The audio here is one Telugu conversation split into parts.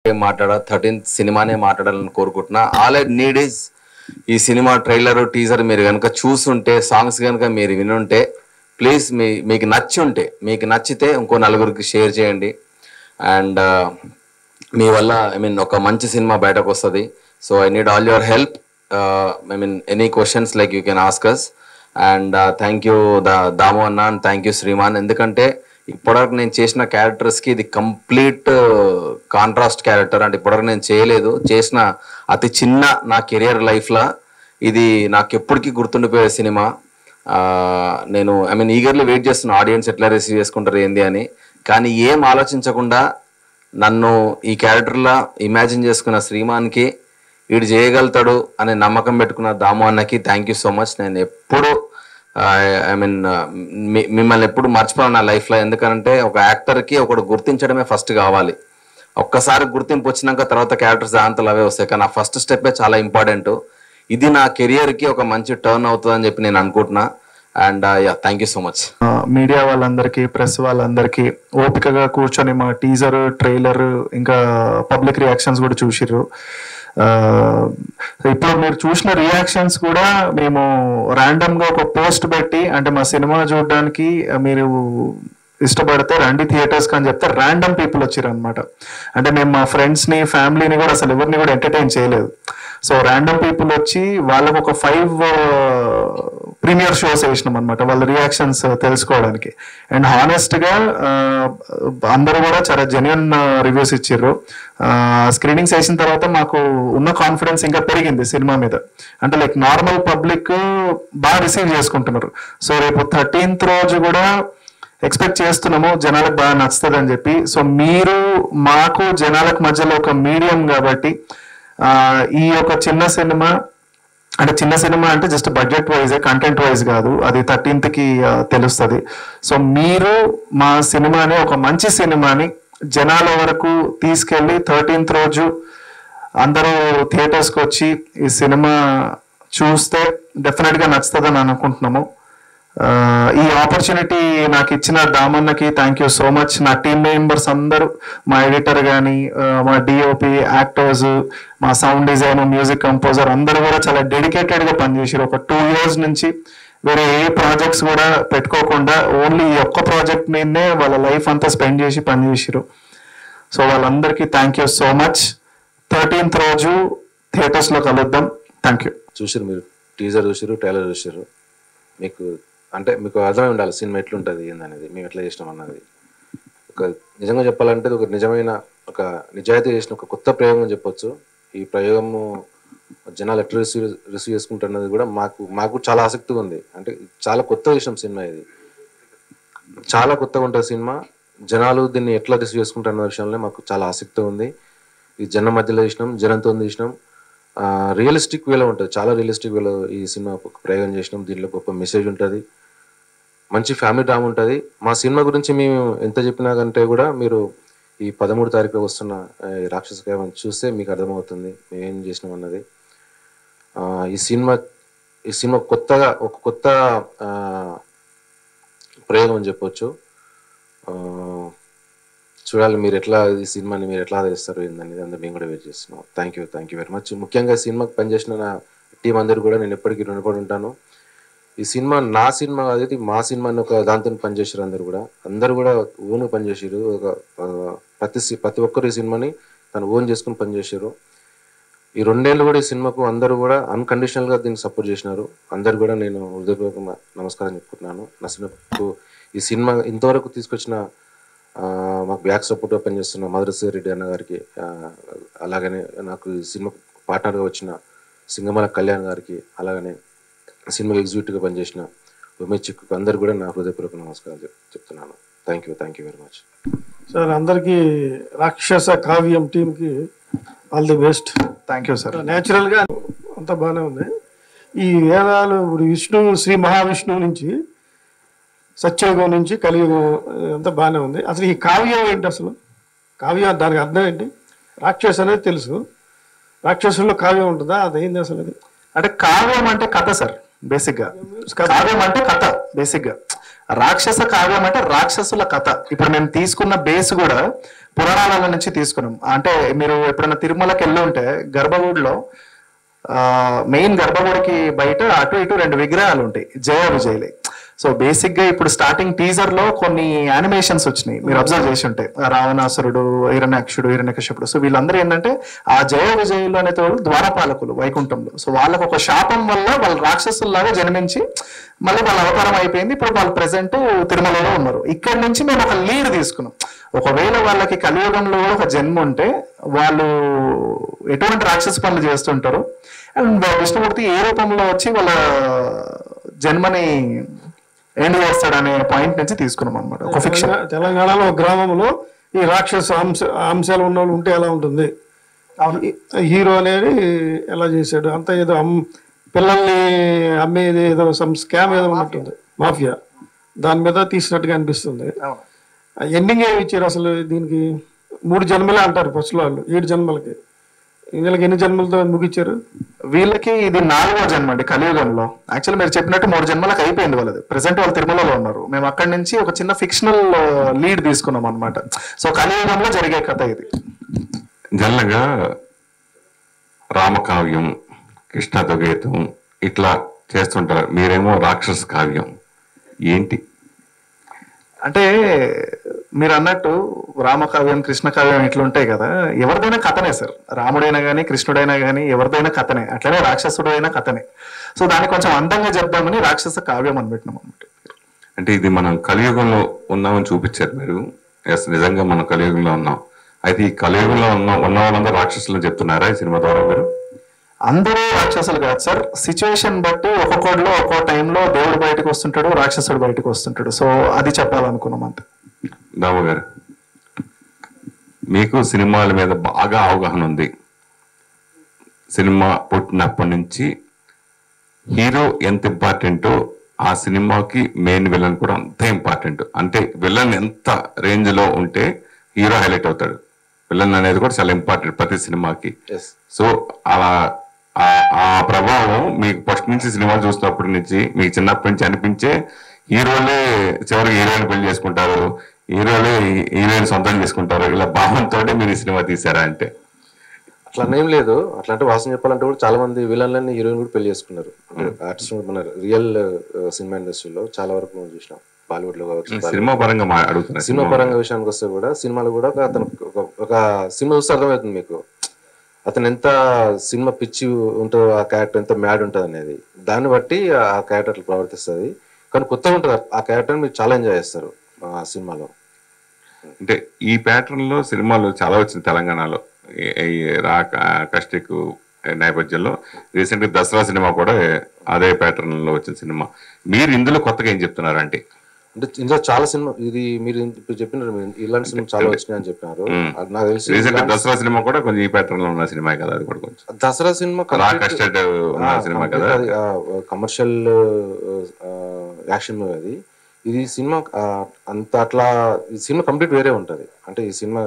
ఏం మాట్లాడా థర్టీన్త్ సినిమానే మాట్లాడాలని కోరుకుంటున్నా ఆల్ ఐ నీడ్ ఈజ్ ఈ సినిమా ట్రైలర్ టీజర్ మీరు కనుక చూసుంటే సాంగ్స్ కనుక మీరు వినుంటే ప్లీజ్ మీ మీకు నచ్చి ఉంటే మీకు నచ్చితే ఇంకో నలుగురికి షేర్ చేయండి అండ్ మీ వల్ల ఐ మీన్ ఒక మంచి సినిమా బయటకు వస్తుంది so I need all your help I mean any questions like you can ask us and thank you దా దాము అన్న అండ్ థ్యాంక్ యూ శ్రీమాన్ ఎందుకంటే ఇప్పటివరకు నేను చేసిన క్యారెక్టర్స్కి ఇది కంప్లీట్ కాంట్రాస్ట్ క్యారెక్టర్ అంటే ఇప్పటివరకు నేను చేయలేదు చేసిన అతి చిన్న నా కెరియర్ లైఫ్లో ఇది నాకు ఎప్పటికీ గుర్తుండిపోయే సినిమా ఆ, నేను ఐ మీన్ ఈగర్లీ వెయిట్ చేస్తున్న ఆడియన్స్ ఎట్లా రిసీవ్ చేసుకుంటారు ఏంది అని కానీ ఏం ఆలోచించకుండా నన్ను ఈ క్యారెక్టర్లా ఇమాజిన్ చేసుకున్న శ్రీమాన్కి వీడు చేయగలుగుతాడు అనే నమ్మకం పెట్టుకున్న దాము అన్నకి థ్యాంక్ యూ సో మచ్ నేను ఎప్పుడు ఐ మీన్ మిమ్మల్ని ఎప్పుడు మర్చిపోను నా లైఫ్లో ఎందుకంటే ఒక యాక్టర్కి ఒకడు గుర్తించడమే ఫస్ట్ కావాలి ఒక్కసారి గుర్తింపు వచ్చినాక తర్వాత క్యారెక్టర్స్ దాంతలు అవే వస్తాయి కానీ ఆ ఫస్ట్ స్టెప్పే చాలా ఇంపార్టెంట్ ఇది నా కెరియర్కి ఒక మంచి టర్న్ అవుతుందని చెప్పి నేను అనుకుంటున్నా and yeah thank you so much media వాళ్ళందరికీ ప్రెస్ వాళ్ళందరికీ ఓపికగా కూర్చొని మా టీజర్ ట్రైలర్ ఇంకా పబ్లిక్ రియాక్షన్స్ కూడా చూసిర్రు ఆ, ఇప్పుడు మీరు చూసిన రియాక్షన్స్ కూడా మేము ర్యాండమ్ గా ఒక పోస్ట్ పెట్టి అంటే మా సినిమా చూడడానికి మీరు ఇష్టపడితే రండి థియేటర్స్ అని చెప్తే ర్యాండమ్ పీపుల్ వచ్చారు అనమాట అంటే మేము మా ఫ్రెండ్స్ ని ఫ్యామిలీని కూడా అసలు ఎవరిని కూడా ఎంటర్టైన్ చేయలేదు సో ర్యాండమ్ పీపుల్ వచ్చి వాళ్ళకు ఒక ఫైవ్ ప్రీమియర్ షోస్ వేసినాం అనమాట వాళ్ళ రియాక్షన్స్ తెలుసుకోవడానికి అండ్ హానెస్ట్ గా ఆ, అందరూ కూడా చాలా జెన్యున్ రివ్యూస్ ఇచ్చిర్రు స్క్రీనింగ్స్ వేసిన తర్వాత మాకు ఉన్న కాన్ఫిడెన్స్ ఇంకా పెరిగింది సినిమా మీద అంటే లైక్ నార్మల్ పబ్లిక్ బాగా రిసీవ్ చేసుకుంటున్నారు సో రేపు థర్టీన్త్ రోజు కూడా ఎక్స్పెక్ట్ చేస్తున్నాము జనాలకు బాగా నచ్చుతుంది అని చెప్పి సో మీరు మాకు జనాలకు మధ్యలో ఒక మీడియం కాబట్టి ఆ, ఈ యొక్క చిన్న సినిమా అంటే చిన్న సినిమా అంటే just budget wise content wise కాదు అది థర్టీన్త్ కి ఆ, తెలుస్తుంది సో మీరు మా సినిమాని ఒక మంచి సినిమాని జనాల వరకు తీసుకెళ్లి థర్టీన్త్ రోజు అందరూ థియేటర్స్కి వచ్చి ఈ సినిమా చూస్తే డెఫినెట్ గా నచ్చుతుందని అనుకుంటున్నాము ఆ, ఈ ఆపర్చునిటీ నాకు ఇచ్చిన దామన్నకి థ్యాంక్ యూ సో మచ్ నా టీమ్ మెంబర్స్ అందరూ మా ఎడిటర్ కానీ మా డిఓపి యాక్టర్స్ మా సౌండ్ డిజైన్ మ్యూజిక్ కంపోజర్ అందరూ కూడా చాలా డెడికేటెడ్ గా పనిచేసారు ఒక టూ ఇయర్స్ నుంచి వేరే ఏ ప్రాజెక్ట్స్ కూడా పెట్టుకోకుండా ఓన్లీ ఈ ఒక్క ప్రాజెక్ట్ మీదనే వాళ్ళ లైఫ్ అంతా స్పెండ్ చేసి పనిచేసారు సో వాళ్ళందరికీ thank you so much thirteenth రోజు థియేటర్స్ లో కలుద్దాం థ్యాంక్ యూ చూసారు మీరు టీజర్ చూసారు ట్రైలర్ చూసారు మీకు అంటే మీకు అర్థమై ఉండాలి సినిమా ఎట్లుంటుంది ఏందనేది మేము ఎట్లా చేసినాం అన్నది ఒక నిజంగా చెప్పాలంటే ఇది ఒక నిజమైన ఒక నిజాయితీ చేసిన ఒక కొత్త ప్రయోగం అని చెప్పొచ్చు ఈ ప్రయోగము జనాలు ఎట్లా రిసీవ్ రిసీవ్ చేసుకుంటున్నది కూడా మాకు మాకు చాలా ఆసక్తిగా ఉంది అంటే చాలా కొత్త విషయం సినిమా ఇది చాలా కొత్తగా ఉంటుంది సినిమా జనాలు దీన్ని ఎట్లా రిసీవ్ చేసుకుంటారన్న విషయంలో మాకు చాలా ఆసక్తి ఉంది ఈ జనం మధ్యలో తీసినాం జనంతో తీసినాం రియలిస్టిక్ వేలో ఉంటుంది చాలా రియలిస్టిక్ వేలో ఈ సినిమా ఒక ప్రయోగం చేసినాం దీంట్లో గొప్ప మెసేజ్ ఉంటుంది మంచి ఫ్యామిలీ డ్రామా ఉంటుంది మా సినిమా గురించి మేము ఎంత చెప్పినా కంటే కూడా మీరు ఈ పదమూడు తారీఖు వస్తున్న ఆ, ఈ రాక్షస కైవం చూస్తే మీకు అర్థమవుతుంది మేము ఏం చేసినాం అన్నది ఆ, ఈ సినిమా ఈ సినిమా కొత్తగా ఒక కొత్త ఆ, ప్రయోగం అని చెప్పొచ్చు ఆ, చూడాలి మీరు ఎట్లా ఈ సినిమాని మీరు ఎట్లా ఆదరిస్తారు ఏందనేది అందరూ మేము కూడా వెయిట్ చేస్తున్నాం thank you thank you very much ముఖ్యంగా ఈ సినిమాకి పనిచేసిన నా టీం అందరూ కూడా నేను ఎప్పటికీ రుణపడి ఉంటాను ఈ సినిమా నా సినిమా కాదు ఇది మా సినిమా అని ఒక దాంతో పనిచేసారు అందరు కూడా అందరూ కూడా ఓన్ పనిచేసారు ఒక ఆ, ప్రతి సి- ప్రతి ఒక్కరు ఈ సినిమాని తను ఓన్ చేసుకుని పనిచేసారు ఈ రెండేళ్ళు కూడా ఈ సినిమాకు అందరూ కూడా అన్కండిషనల్ గా దీన్ని సపోర్ట్ చేసినారు అందరు కూడా నేను హృదయపూర్వక నమస్కారం చెప్పుకుంటున్నాను నా సినిమాకు ఈ సినిమా ఇంతవరకు తీసుకొచ్చిన ఆ, మాకు బ్యాక్ సపోర్ట్ పనిచేస్తున్న మధురశ్రీ రెడ్డి అన్న గారికి ఆ, అలాగనే నాకు ఈ సినిమాకు పార్ట్నర్గా వచ్చిన సింగమల కళ్యాణ్ గారికి అలాగనే సినిమాకి ఎగ్జిక్యూటివ్గా పనిచేసిన ఉమేష్ చిక్కు అందరు కూడా నా హృదయపూర్వక నమస్కారాలు చెప్- చెప్తున్నాను thank you thank you very much sir అందరికీ రాక్షస కావ్యం టీంకి all the best thank you sir న్యాచురల్గా అంతా బాగానే ఉంది ఈ వేదాలు ఇప్పుడు విష్ణు శ్రీ మహావిష్ణువు నుంచి సత్యయుగం నుంచి కలియుగం అంతా బాగానే ఉంది అసలు ఈ కావ్యం ఏంటి అసలు కావ్యం దానికి అర్థం ఏంటి రాక్షసు అనేది తెలుసు రాక్షసుల్లో కావ్యం ఉంటుందా అదేంది అసలు అది అంటే కావ్యం అంటే కథ సార్ బేసిక్ గా కావ్యం అంటే కథ బేసిక్ గా రాక్షస కావ్యం అంటే రాక్షసుల కథ ఇప్పుడు మేము తీసుకున్న బేస్ కూడా పురాణాల నుంచి తీసుకున్నాం అంటే మీరు ఎప్పుడైనా తిరుమలకి వెళ్ళి ఉంటే గర్భగుడిలో మెయిన్ గర్భగుడికి బయట అటు ఇటు రెండు విగ్రహాలు ఉంటాయి జయ విజయలే సో బేసిక్ గా ఇప్పుడు స్టార్టింగ్ టీజర్ లో కొన్ని యానిమేషన్స్ వచ్చినాయి మీరు అబ్జర్వ్ చేసి ఉంటాయి ఆ రావణాసురుడు హిరణ్యాక్షుడు హిరణ్యకశ్యపుడు సో వీళ్ళందరూ ఏంటంటే ఆ జయ విజయులు అనే తోడు ద్వారపాలకులు వైకుంఠంలో సో వాళ్ళకు ఒక శాపం వల్ల వాళ్ళు రాక్షసుల్లాగా జన్మించి మళ్ళీ వాళ్ళ అవతారం అయిపోయింది ఇప్పుడు వాళ్ళు ప్రెసెంట్ తిరుమలలో ఉన్నారు ఇక్కడ నుంచి మేము ఒక లీడ్ తీసుకున్నాం ఒకవేళ వాళ్ళకి కలియుగంలో కూడా ఒక జన్మ ఉంటే వాళ్ళు ఎటువంటి రాక్షస పనులు చేస్తుంటారు అండ్ విష్ణుమూర్తి ఏ రూపంలో వచ్చి వాళ్ళ జన్మని ఎండ్ చేస్తాడనే పాయింట్ నుంచి తీసుకున్నాం అనమాట ఒక ఫిక్షన్ తెలంగాణ- తెలంగాణలో ఒక గ్రామంలో ఈ రాక్షస అంశ అంశాలు ఉన్న వాళ్ళు ఉంటే ఎలా ఉంటుంది ఈ- హీరో అనేది ఎలా చేశాడు అంత ఏదో అమ్ పిల్లల్ని అమ్మేది ఏదో సమ్ స్కామ్ ఏదో ఉన్నట్టుంది మాఫియా దాని మీద తీసినట్టుగా అనిపిస్తుంది ఎండింగ్ ఏమి ఇచ్చారు అసలు దీనికి మూడు జన్మలే అంటారు ఫస్ట్లో వాళ్ళు ఏడు జన్మలకి వీళ్ళకి ఎన్ని జన్మలతో ముగిచ్చారు వీళ్ళకి ఇది నాలుగో జన్మ అండి కలియుగంలో యాక్చువల్లీ మీరు చెప్పినట్టు మూడు జన్మలకు అయిపోయింది వాళ్ళది ప్రెసెంట్ వాళ్ళు తిరుమలలో ఉన్నారు మేము అక్కడి నుంచి ఒక చిన్న ఫిక్షనల్ లీడ్ తీసుకున్నాం అనమాట సో కలియుగంలో జరిగే కథ ఇది జనరల్గా రామకావ్యం కృష్ణాతో ఇట్లా చేస్తుంటారు మీరేమో రాక్షస కావ్యం ఏంటి అంటే మీరు అన్నట్టు రామకావ్యం కృష్ణ కావ్యం ఇట్లా ఉంటాయి కదా ఎవరిదైనా కథనే సార్ రాముడైనా కానీ కృష్ణుడైనా కానీ ఎవరిదైనా కథనే అట్లనే రాక్షసుడు అయినా కథనే సో దాన్ని కొంచెం అందంగా చెప్దామని రాక్షస కావ్యం అని పెట్టినాం అనమాట అంటే ఇది మనం కలియుగంలో ఉన్నామని చూపించారు మీరు ఎస్ నిజంగా మనం కలియుగంలో ఉన్నాం అయితే ఈ కలియుగంలో ఉన్న ఉన్న వాళ్ళందరూ రాక్షసులు చెప్తున్నారా ఈ సినిమా ద్వారా మీరు అందరూ రాక్షసులు కాదు సార్ సిచ్యువేషన్ బట్టి ఒక్కొక్కడిలో ఒక్కో టైంలో దేవుడు బయటకు వస్తుంటాడు రాక్షసుడు బయటకు వస్తుంటాడు సో అది చెప్పాలనుకున్నాం అంతే దాము గారు మీకు సినిమాల మీద బాగా అవగాహన ఉంది సినిమా పుట్టినప్పటి నుంచి హీరో ఎంత ఇంపార్టెంటో ఆ సినిమాకి మెయిన్ విలన్ కూడా అంతే ఇంపార్టెంట్ అంటే విలన్ ఎంత రేంజ్ లో ఉంటే హీరో హైలైట్ అవుతాడు విలన్ అనేది కూడా చాలా ఇంపార్టెంట్ ప్రతి సినిమాకి ఎస్ సో అలా ఆ- ఆ ప్రభావం మీకు ఫస్ట్ నుంచి సినిమా చూసినప్పటి నుంచి మీకు చిన్నప్పటి నుంచి అనిపించే హీరోలే చివరికి హీరోయిన్ పెళ్లి చేసుకుంటారు హీరోలే హీరోయిన్ సొంతం చేసుకుంటారు ఇలా భావంతో మీరు ఈ సినిమా తీసారా అంటే అట్లా ఏం లేదు అట్లా అంటే వాసన చెప్పాలంటే కూడా చాలా మంది విలన్లని హీరోయిన్ కూడా పెళ్లి చేసుకున్నారు ఆర్టిస్ట్ మన రియల్ సినిమా ఇండస్ట్రీలో చాలా వరకు మనం చూసినాం బాలీవుడ్ లో కావచ్చు సినిమా పరంగా మా అడుగుతున్నా సినిమా పరంగా విషయానికి వస్తే కూడా సినిమాలు కూడా ఒక అతను ఒక- ఒక సినిమా చూస్తే అర్థమవుతుంది మీకు అతను ఎంత సినిమా పిచ్చి ఉంటుందో ఆ క్యారెక్టర్ ఎంత మ్యాడ్ ఉంటుంది అనేది దాన్ని బట్టి ఆ క్యారెక్టర్ అట్లా ప్రవర్తిస్తుంది కానీ కొత్తగా ఉంటుంది ఆ క్యారెక్టర్ మీరు చాలా ఎంజాయ్ చేస్తారు ఆ సినిమాలో అంటే ఈ ప్యాటర్న్ లో సినిమాలు చాలా వచ్చింది తెలంగాణలో ఈ- ఈ రా కష్టిక్ నేపథ్యంలో రీసెంట్ గా దసరా సినిమా కూడా అదే ప్యాటర్న్ లో వచ్చిన సినిమా మీరు ఇందులో కొత్తగా ఏం చెప్తున్నారు అంటే అంటే ఇందులో చాలా సినిమా ఇది మీరు ఇప్పుడు చెప్పినారు మీరు ఇలాంటి సినిమా చాలా వచ్చినాయి అని చెప్పినారు అది నాకు తెలిసి రీసెంట్ గా దసరా సినిమా కూడా కొంచెం ఈ ప్యాటర్న్ లో ఉన్న సినిమా కదా అది కూడా కొంచెం దసరా సినిమా రా కస్టర్డ్ ఉన్న సినిమా కదా కమర్షియల్ యాక్షన్ మూవీ అది ఇది సినిమా ఆ, అంత అట్లా ఈ సినిమా కంప్లీట్ వేరే ఉంటది అంటే ఈ సినిమా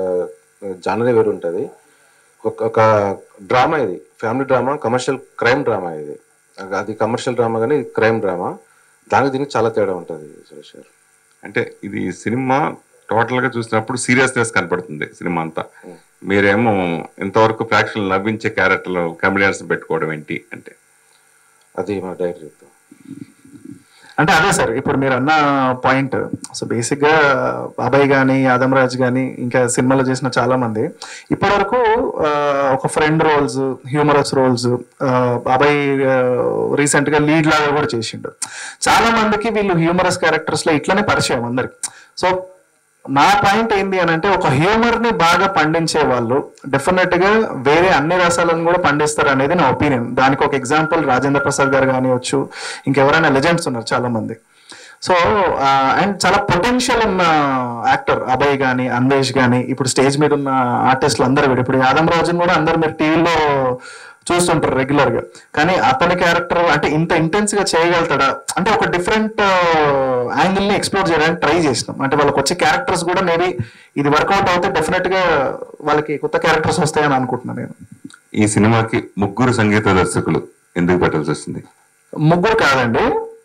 జానరే వేరే ఉంటది ఒక ఒక డ్రామా ఇది family drama commercial crime drama ఇది అది కమర్షియల్ డ్రామా కానీ ఇది క్రైమ్ డ్రామా దానికి దీనికి చాలా తేడా ఉంటది సురేష్ గారు అంటే ఇది సినిమా టోటల్ గా చూసినప్పుడు సీరియస్నెస్ కనపడుతుంది సినిమా అంతా మీరేమో ఇంతవరకు ప్రేక్షకులు నవ్వించే క్యారెక్టర్లు కమెడియన్స్ పెట్టుకోవడం ఏంటి అంటే అది మా డైరెక్టర్ చెప్తాం అంటే అదే సార్ ఇప్పుడు మీరు అన్న పాయింట్ సో బేసిక్ గా బాబాయ్ గాని యాదమ్ రాజ్ గాని ఇంకా సినిమాలో చేసిన చాలా మంది ఇప్పటి వరకు ఒక ఫ్రెండ్ రోల్స్ హ్యూమరస్ రోల్స్ బాబాయ్ రీసెంట్ గా లీడ్ లాగా కూడా చేసిండు చాలా మందికి వీళ్ళు హ్యూమరస్ క్యారెక్టర్స్ లో ఇట్లనే పరిచయం అందరికి సో నా పాయింట్ ఏంటి అని అంటే ఒక హ్యూమర్ ని బాగా పండించే వాళ్ళు డెఫినెట్ గా వేరే అన్ని రసాలను కూడా పండిస్తారు అనేది నా ఒపీనియన్ దానికి ఒక ఎగ్జాంపుల్ రాజేంద్ర ప్రసాద్ గారు కానివచ్చు ఇంకెవరైనా లెజెండ్స్ ఉన్నారు చాలా మంది సో అండ్ చాలా పొటెన్షియల్ ఉన్న యాక్టర్ అభయ్ గాని అన్వేష్ గాని ఇప్పుడు స్టేజ్ మీద ఉన్న ఆర్టిస్టులు అందరూ కూడా ఇప్పుడు యాదవ్ రాజుని కూడా అందరు మీరు టీవీలో చూస్తుంటారు రెగ్యులర్ గా కానీ అతని క్యారెక్టర్ అంటే ఇంత ఇంటెన్స్ గా చేయగలుగుతాడా అంటే ఒక డిఫరెంట్ యాంగిల్ ని ఎక్స్ప్లోర్ చేయడానికి ట్రై చేసినాం అంటే వాళ్ళకి వచ్చే క్యారెక్టర్స్ కూడా మేబీ ఇది వర్కౌట్ అవుతే డెఫినెట్ గా వాళ్ళకి కొత్త క్యారెక్టర్స్ వస్తాయని అనుకుంటున్నాను నేను ఈ సినిమాకి ముగ్గురు సంగీత దర్శకులు ఎందుకు పెట్టాల్సి వచ్చింది ముగ్గురు కాదండి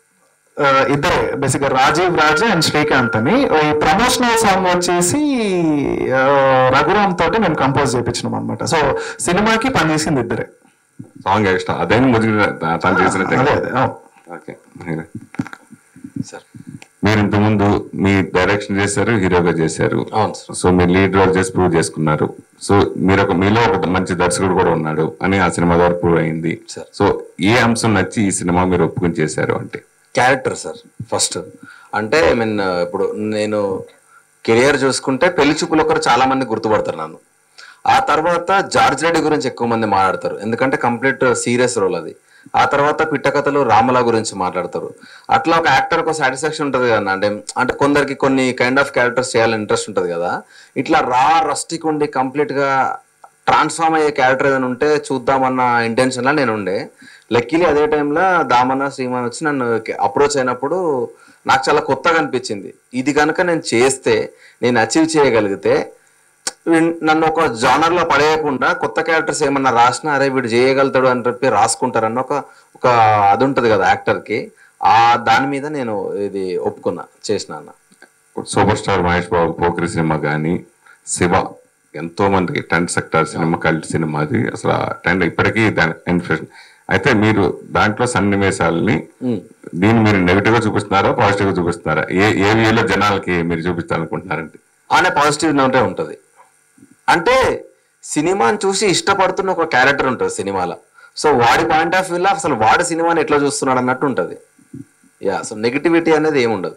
ఆ, ఇద్దరే బేసిక్ గా రాజీవ్ రాజా అండ్ శ్రీకాంత్ అని ఈ ప్రమోషనల్ సాంగ్ వచ్చేసి ఆ, రఘురామ్ తోటి మేము కంపోజ్ చేయించినాం అనమాట సో సినిమాకి పనిచేసింది ఇద్దరే సాంగ్ ఎక్స్ట్రా అదే మ్యూజిక్ తను చేసినట్టే అదే అదే అవును. ఓకే మీరే. సార్ మీరు ఇంతకుముందు మీ డైరెక్షన్ చేశారు హీరోగా చేశారు అవును సార్ సో మీరు లీడ్ రోల్ చేసి ప్రూవ్ చేసుకున్నారు సో మీరు ఒక మీలో ఒక మంచి దర్శకుడు కూడా ఉన్నాడు అని ఆ సినిమా ద్వారా ప్రూవ్ అయింది Sir. సో ఏ అంశం నచ్చి ఈ సినిమా మీరు ఒప్పుకొని చేశారు అంటే క్యారెక్టర్ సార్ ఫస్ట్ అంటే ఐ మీన్ ఇప్పుడు నేను కెరియర్ చూసుకుంటే పెళ్లి చూపులు ఒకరు చాలా మంది గుర్తుపడతారు నన్ను ఆ తర్వాత జార్జ్ రెడ్డి గురించి ఎక్కువ మంది మాట్లాడతారు ఎందుకంటే కంప్లీట్ సీరియస్ రోల్ అది ఆ తర్వాత పిట్టకథలు రామల గురించి మాట్లాడతారు అట్లా ఒక యాక్టర్ ఒక సాటిస్ఫాక్షన్ ఉంటుంది కదా అంటే అంటే కొందరికి కొన్ని కైండ్ ఆఫ్ క్యారెక్టర్స్ చేయాలని ఇంట్రెస్ట్ ఉంటుంది కదా ఇట్లా రా రస్టిక్ ఉండి కంప్లీట్ గా ట్రాన్స్ఫార్మ్ అయ్యే క్యారెక్టర్ ఏదైనా ఉంటే చూద్దామన్న ఇంటెన్షన్ లో నేను ఉండే లక్కీలీ అదే టైంలో దామన్న శ్రీమాన్ వచ్చి నన్ను అప్రోచ్ అయినప్పుడు నాకు చాలా కొత్తగా అనిపించింది ఇది కనుక నేను చేస్తే నేను అచీవ్ చేయగలిగితే వీన్- నన్ను ఒక జానర్ లో పడేయకుండా కొత్త క్యారెక్టర్స్ ఏమన్నా రాసినా అరే వీడు చేయగలుగుతాడు అని చెప్పి రాసుకుంటారన్న ఒక ఒక అది ఉంటది కదా యాక్టర్ కి ఆ దాని మీద నేను ఇది ఒప్పుకున్నా చేసిన అన్న సూపర్ స్టార్ మహేష్ బాబు పోకిరి సినిమా కానీ శివ ఎంతో మందికి టెంట్ సెక్టర్ సినిమా కల్ట్ సినిమా అది అసలు టెంట్ ఇప్పటికీ దాని ఇన్ఫ్లేషన్ అయితే మీరు దాంట్లో సన్నివేశాలని దీన్ని మీరు నెగిటివ్ గా చూపిస్తున్నారా పాజిటివ్ గా చూపిస్తున్నారా ఏ ఏ వేలో జనాలకి మీరు చూపించాలనుకుంటున్నారంటే అనే పాజిటివ్ నోటే ఉంటది అంటే సినిమాని చూసి ఇష్టపడుతున్న ఒక క్యారెక్టర్ ఉంటుంది సినిమాలో సో వాడి పాయింట్ ఆఫ్ వ్యూలో అసలు వాడి సినిమాని ఎట్లా చూస్తున్నాడు అన్నట్టు ఉంటది యా సో నెగిటివిటీ అనేది ఏమి ఉండదు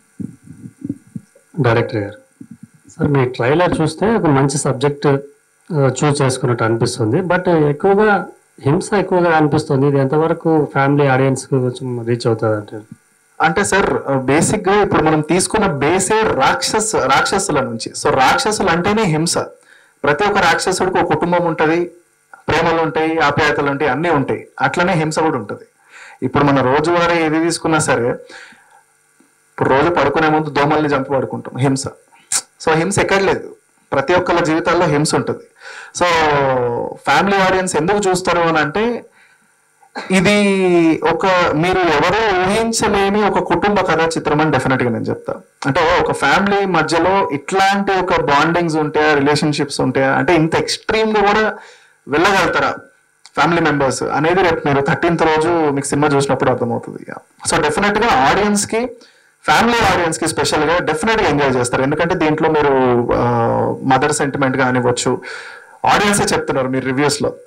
డైరెక్టర్ గారు సార్ మీ ట్రైలర్ చూస్తే ఒక మంచి సబ్జెక్ట్ చూస్ చేసుకున్నట్టు అనిపిస్తుంది బట్ ఎక్కువగా హింస ఎక్కువగా అనిపిస్తుంది ఇది ఎంతవరకు ఫ్యామిలీ ఆడియన్స్ కొంచెం రీచ్ అవుతుంది అంటే అంటే సార్ బేసిక్ గా ఇప్పుడు మనం తీసుకున్న బేసే రాక్షస్ రాక్షసుల నుంచి సో రాక్షసులు అంటేనే హింస ప్రతి ఒక్క రాక్షసుడికి ఒక కుటుంబం ఉంటది ప్రేమలు ఉంటాయి ఆప్యాయతలు ఉంటాయి అన్నీ ఉంటాయి అట్లనే హింస కూడా ఉంటది ఇప్పుడు మన రోజువారీ ఏది తీసుకున్నా సరే ఇప్పుడు రోజు పడుకునే ముందు దోమల్ని చంపి పడుకుంటాం హింస సో హింస ఎక్కడ లేదు ప్రతి ఒక్కళ్ళ జీవితాల్లో హింస ఉంటుంది సో ఫ్యామిలీ ఆడియన్స్ ఎందుకు చూస్తారు అని అంటే ఇది ఒక మీరు ఎవరో ఊహించలేని ఒక కుటుంబ కథా చిత్రం అని డెఫినెట్ గా నేను చెప్తా అంటే ఒక ఫ్యామిలీ మధ్యలో ఇట్లాంటి ఒక బాండింగ్స్ ఉంటాయా రిలేషన్షిప్స్ ఉంటాయా అంటే ఇంత ఎక్స్ట్రీమ్ గా కూడా వెళ్ళగలుగుతారా ఫ్యామిలీ మెంబర్స్ అనేది రేపు మీరు థర్టీన్త్ రోజు మీకు సినిమా చూసినప్పుడు అర్థమవుతుంది సో డెఫినెట్ గా ఆడియన్స్ కి ఫ్యామిలీ ఆడియన్స్ కి స్పెషల్ గా డెఫినెట్ గా ఎంజాయ్ చేస్తారు ఎందుకంటే దీంట్లో మీరు మదర్ సెంటిమెంట్ కానివ్వచ్చు ఆడియన్సే చెప్తున్నారు మీరు రివ్యూస్ లో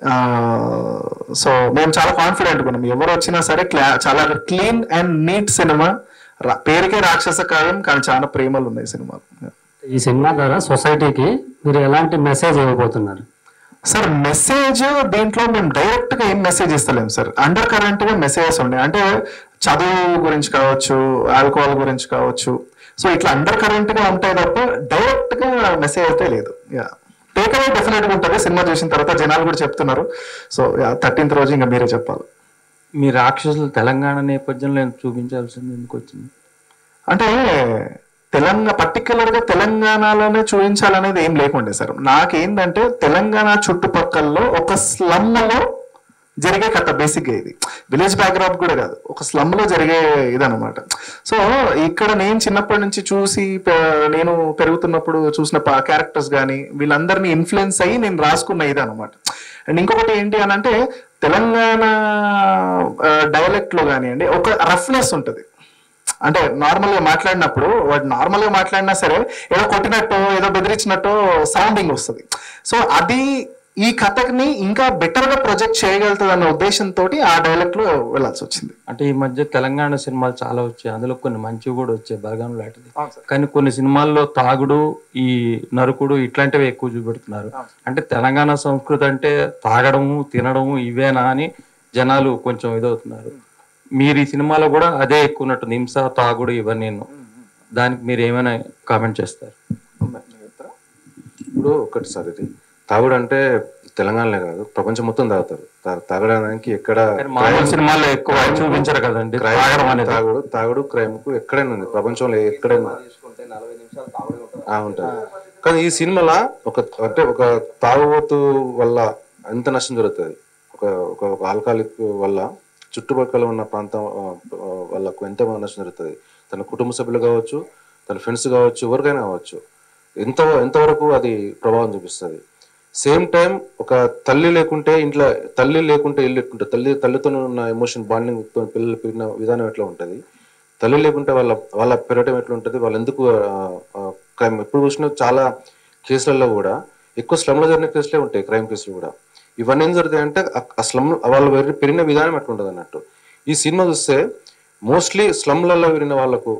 సో మేము చాలా కాన్ఫిడెంట్ ఉన్నాం ఎవరు వచ్చినా సరే క్లా- చాలా క్లీన్ అండ్ నీట్ సినిమా రా- పేరుకే రాక్షస కాలం కానీ చాలా ప్రేమలు ఉన్నాయి సినిమాలో ఈ సినిమా ద్వారా సొసైటీకి మీరు ఎలాంటి మెసేజ్ ఇవ్వబోతున్నారు సార్ మెసేజ్ దీంట్లో మేము డైరెక్ట్ గా ఏం మెసేజ్ ఇస్తలేం సార్ అండర్ కరెంట్ గా మెసేజెస్ ఉన్నాయి అంటే చదువు గురించి కావచ్చు ఆల్కహాల్ గురించి కావచ్చు సో ఇట్లా అండర్ కరెంట్ గా ఉంటాయి తప్ప డైరెక్ట్ గా మెసేజ్ అయితే లేదు యా టేక్ అవే డెఫినెట్ గా ఉంటుంది సినిమా చూసిన తర్వాత జనాలు కూడా చెప్తున్నారు సో థర్టీన్త్ రోజు ఇంకా మీరే చెప్పాలి మీ రాక్షసులు తెలంగాణ నేపథ్యంలో చూపించాల్సింది ఎందుకు వచ్చింది అంటే తెలంగాణ పర్టికులర్ గా తెలంగాణలోనే చూపించాలనేది ఏం లేకుండే సార్ నాకేందంటే తెలంగాణ చుట్టుపక్కల్లో ఒక స్లమ్ లో జరిగే కథ బేసిక్ గా ఇది విలేజ్ బ్యాక్గ్రౌండ్ కూడా కాదు ఒక స్లమ్ లో జరిగే ఇదనమాట సో ఇక్కడ నేను చిన్నప్పటి నుంచి చూసి పె- నేను పెరుగుతున్నప్పుడు చూసిన క్యారెక్టర్స్ కానీ వీళ్ళందరినీ ఇన్ఫ్లుయెన్స్ అయ్యి నేను రాసుకున్న ఇది అనమాట అండ్ ఇంకొకటి ఏంటి అని అంటే తెలంగాణ డైలెక్ట్ లో కానివ్వండి ఒక రఫ్నెస్ ఉంటుంది అంటే నార్మల్ గా మాట్లాడినప్పుడు వాడు నార్మల్ గా మాట్లాడినా సరే ఏదో కొట్టినట్టు ఏదో బెదిరించినట్టు సౌండింగ్ వస్తుంది సో అది ఈ కథని ఇంకా బెటర్ గా ప్రొజెక్ట్ చేయగలుగుతుంది అన్న ఉద్దేశంతో ఆ డైలెక్ట్ లో వెళ్ళాల్సి వచ్చింది అంటే ఈ మధ్య తెలంగాణ సినిమాలు చాలా వచ్చాయి అందులో కొన్ని మంచివి కూడా వచ్చాయి బలగం లాంటిది కానీ కొన్ని సినిమాల్లో తాగుడు ఈ నరుకుడు ఇట్లాంటివి ఎక్కువ చూపెడుతున్నారు అంటే తెలంగాణ సంస్కృతి అంటే తాగడము తినడము ఇవేనా అని జనాలు కొంచెం ఇదవుతున్నారు మీరు ఈ సినిమాలో కూడా అదే ఎక్కువ ఉన్నట్టుంది హింస తాగుడు ఇవన్నీ దానికి మీరు ఏమైనా కామెంట్ చేస్తారు ఇప్పుడు ఒకటి సార్ ఇది తాగుడు అంటే తెలంగాణలో కాదు ప్రపంచం మొత్తం తాగుతారు తా- తాగడానికి ఎక్కడ మామూలు సినిమాల్లో ఎక్కువ చూపించరు కదండి తాగడం అనేది తాగుడు తాగుడు క్రైమ్ కు ఎక్కడైనా ఉంది ప్రపంచంలో ఎక్కడైనా ఆ, ఉంటుంది కానీ ఈ సినిమాలో ఒక అంటే ఒక తాగుబోతు వల్ల ఎంత నష్టం జరుగుతుంది ఒక ఒక ఒక ఆల్కహాలిక్ వల్ల చుట్టుపక్కల ఉన్న ప్రాంతం ఆ, ఆ, వాళ్ళకు ఎంత నష్టం జరుగుతుంది తన కుటుంబ సభ్యులు కావచ్చు తన ఫ్రెండ్స్ కావచ్చు ఎవరికైనా కావచ్చు ఎంత ఎంతవరకు అది ప్రభావం చూపిస్తుంది సేమ్ టైం ఒక తల్లి లేకుంటే ఇంట్లో తల్లి లేకుంటే ఇల్లు ఎట్లుంటుంది తల్లి తల్లితో ఉన్న ఎమోషన్ బాండింగ్ తో పిల్లలు పెరిగిన విధానం ఎట్లా ఉంటుంది తల్లి లేకుంటే వాళ్ళ వాళ్ళ పెరగడం ఎట్లా ఉంటుంది వాళ్ళు ఎందుకు క్రైమ్ ఎప్పుడు చూసినా చాలా కేసులలో కూడా ఎక్కువ స్లమ్లో జరిగిన కేసులే ఉంటాయి క్రైమ్ కేసులు కూడా ఇవన్నీ ఏం జరుగుతాయి అంటే ఆ స్లమ్ వాళ్ళు పెరి- పెరిగిన విధానం ఎట్లా ఉంటుంది అన్నట్టు ఈ సినిమా చూస్తే మోస్ట్లీ స్లమ్లలో పెరిగిన వాళ్ళకు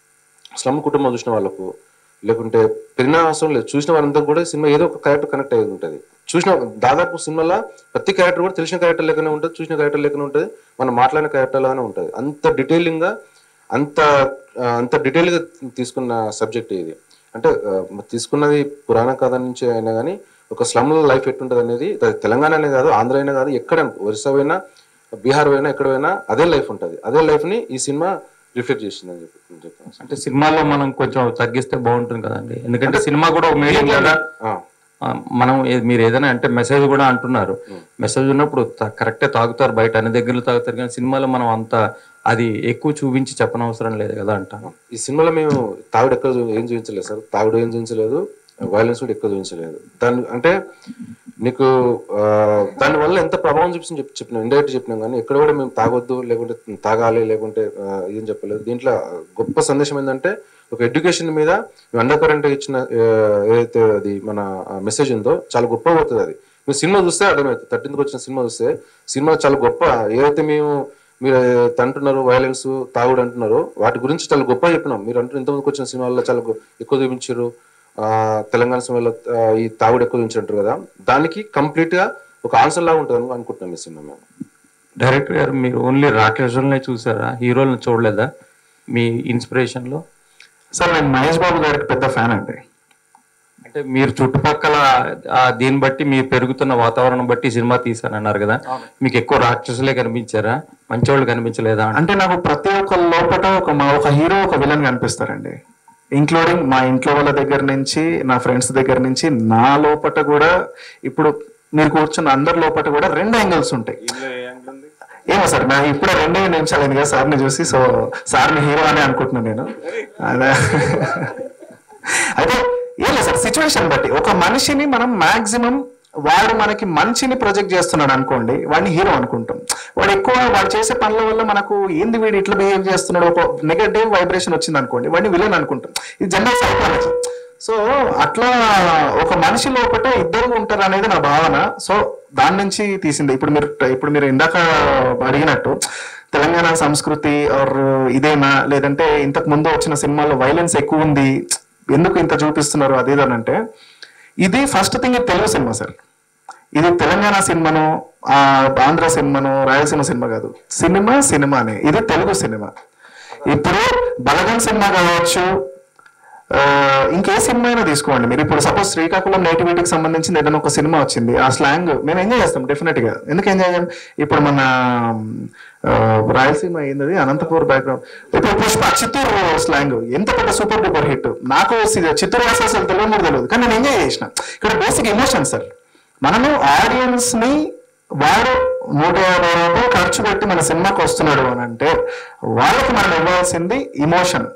స్లమ్ కుటుంబం చూసిన వాళ్ళకు లేకుంటే పెరిగిన అవసరం లేదు చూసిన వాళ్ళంతా కూడా సినిమా ఏదో ఒక క్యారెక్టర్ కనెక్ట్ అయ్యి ఉంటుంది చూసిన దాదాపు సినిమాలో ప్రతి క్యారెక్టర్ కూడా తెలిసిన క్యారెక్టర్ లెక్కనే ఉంటుంది చూసిన క్యారెక్టర్ లెక్కనే ఉంటుంది మనం మాట్లాడిన క్యారెక్టర్ లాగానే ఉంటుంది అంత డీటెయిలింగ్ గా అంత ఆ, అంత డీటెయిల్ గా తీసుకున్న సబ్జెక్ట్ ఇది అంటే ఆ, తీసుకున్నది పురాణ కథ నుంచి అయినా కానీ ఒక స్లమ్ లైఫ్ ఎట్టుంటది అనేది అది తెలంగాణ అనే కాదు ఆంధ్ర అయినా కాదు ఎక్కడ ఒరిస్సా పోయినా బీహార్ పోయినా ఎక్కడ పోయినా అదే లైఫ్ ఉంటుంది అదే లైఫ్ ని ఈ సినిమా రిఫ్లెక్ట్ చేసిందని చెప్పి చెప్పాను అంటే సినిమాలో మనం కొంచెం తగ్గిస్తే బాగుంటుంది కదండి ఎందుకంటే సినిమా కూడా ఒక మీడియం కదా ఆ, ఆ, మనం ఏ- మీరు ఏదైనా అంటే మెసేజ్ కూడా అంటున్నారు మెసేజ్ ఉన్నప్పుడు కరెక్టే తాగుతారు బయట అన్ని దగ్గరలో తాగుతారు కానీ సినిమాలో మనం అంత అది ఎక్కువ చూపించి చెప్పనవసరం లేదు కదా అంటాను ఈ సినిమాలో మేము తాగుడు ఎక్కడ చూ- ఏం చూపించలేదు సార్ తాగుడు ఏం చూపించలేదు వైలెన్స్ కూడా ఎక్కువ చూపించలేదు దాని అంటే నీకు ఆ, దాని వల్ల ఎంత ప్రభావం చూపించింది చెప్పి చెప్పినాం ఇండైరెక్ట్ చెప్పినాం కానీ ఎక్కడ కూడా మేము తాగొద్దు లేకుంటే తాగాలి లేకుంటే ఆ, ఏం చెప్పలేదు దీంట్లో గొప్ప సందేశం ఏంటంటే ఒక ఎడ్యుకేషన్ మీద అండర్ కరెంట్ ఇచ్చిన ఆ, ఏదైతే అది మన మెసేజ్ ఉందో చాలా గొప్ప పోతుంది అది మీరు సినిమా చూస్తే అర్థమవుతుంది థర్టీన్త్కి వచ్చిన సినిమా చూస్తే సినిమా చాలా గొప్ప ఏదైతే మేము మీరు అంటున్నారు వైలెన్స్ తాగుడు అంటున్నారు వాటి గురించి చాలా గొప్ప చెప్పినాం మీరు అంటున్న ఇంతమందికి వచ్చిన సినిమాల్లో చాలా గొ- ఎక్కువ చూపించారు ఆ, తెలంగాణ సినిమాలో ఆ, ఈ తాగుడు ఎక్కువ చూపించారు కదా దానికి కంప్లీట్ గా ఒక ఆన్సర్ లాగా ఉంటుంది అని అనుకుంటున్నాం ఈ సినిమా మేము డైరెక్టర్ గారు మీరు ఓన్లీ రాకేష్లనే చూసారా హీరోలను చూడలేదా మీ ఇన్స్పిరేషన్ లో సార్ నేను మహేష్ బాబు గారికి పెద్ద ఫ్యాన్ అండి అంటే మీరు చుట్టుపక్కల ఆ దీన్ని బట్టి మీ పెరుగుతున్న వాతావరణం బట్టి సినిమా తీశానన్నారు కదా మీకు ఎక్కువ రాక్షసులే కనిపించారా మంచోళ్ళు కనిపించలేదా అంటే అంటే నాకు ప్రతి ఒక్క లోపల ఒక మా ఒక హీరో ఒక విలన్ కనిపిస్తారండి ఇంక్లూడింగ్ మా ఇంట్లో వాళ్ళ దగ్గర నుంచి నా ఫ్రెండ్స్ దగ్గర నుంచి నా లోపట కూడా ఇప్పుడు మీరు కూర్చున్న అందరి లోపట కూడా రెండు యాంగిల్స్ ఉంటాయి ఏమో సార్ నా ఇప్పుడే రెండే నిమిషాలు కదా సార్ని చూసి సో సార్ని హీరో అని అనుకుంటున్నాను నేను అదే అయితే ఏం లేదు సార్ సిచ్యువేషన్ బట్టి ఒక మనిషిని మనం మాక్సిమం వాడు మనకి మంచిని ప్రొజెక్ట్ చేస్తున్నాడు అనుకోండి వాడిని హీరో అనుకుంటాం వాడు ఎక్కువ వాడు చేసే పనుల వల్ల మనకు ఏంది వీడు ఇట్లా బిహేవ్ చేస్తున్నాడు ఒక నెగటివ్ వైబ్రేషన్ వచ్చింది అనుకోండి వాడిని విలన్ అనుకుంటాం ఇది జనరల్ సైకాలజీ సో అట్లా ఒక మనిషి లోపల ఇద్దరు ఉంటారు అనేది నా భావన సో దాని నుంచి తీసింది ఇప్పుడు మీరు ఇప్పుడు మీరు ఇందాక అడిగినట్టు తెలంగాణ సంస్కృతి ఆర్ ఇదేనా లేదంటే ఇంతకు ముందు వచ్చిన సినిమాలో వైలెన్స్ ఎక్కువ ఉంది ఎందుకు ఇంత చూపిస్తున్నారు అది ఇది అని అంటే ఇది ఫస్ట్ థింగ్ ఇది తెలుగు సినిమా సార్ ఇది తెలంగాణ సినిమాను ఆ ఆంధ్ర సినిమాను రాయలసీమ సినిమా కాదు సినిమా సినిమానే ఇది తెలుగు సినిమా ఇప్పుడు బలగం సినిమా కావచ్చు ఆ, ఇంకే సినిమా అయినా తీసుకోండి మీరు ఇప్పుడు సపోజ్ శ్రీకాకుళం నేటివిటీకి సంబంధించిన ఏదైనా ఒక సినిమా వచ్చింది ఆ స్లాంగ్ మేము ఎంజాయ్ చేస్తాం డెఫినెట్ గా ఎందుకు ఎంజాయ్ చేయం ఇప్పుడు మన ఆ, రాయలసీమ ఏంది అనంతపూర్ బ్యాక్గ్రౌండ్ ఇప్పుడు పుష్ప చిత్తూరు స్లాంగ్ ఎంత పెద్ద సూపర్ డూపర్ హిట్ నాకు సి- చిత్తూరు భాష అసలు తెలియదు కూడా తెలియదు కానీ నేను ఎంజాయ్ చేసిన ఇక్కడ బేసిక్ ఎమోషన్ సార్ మనము ఆడియన్స్ ని వాడు నూట యాభై రూపాయలు ఖర్చు పెట్టి మన సినిమాకి వస్తున్నాడు అని అంటే వాళ్ళకి మనం ఇవ్వాల్సింది ఇమోషన్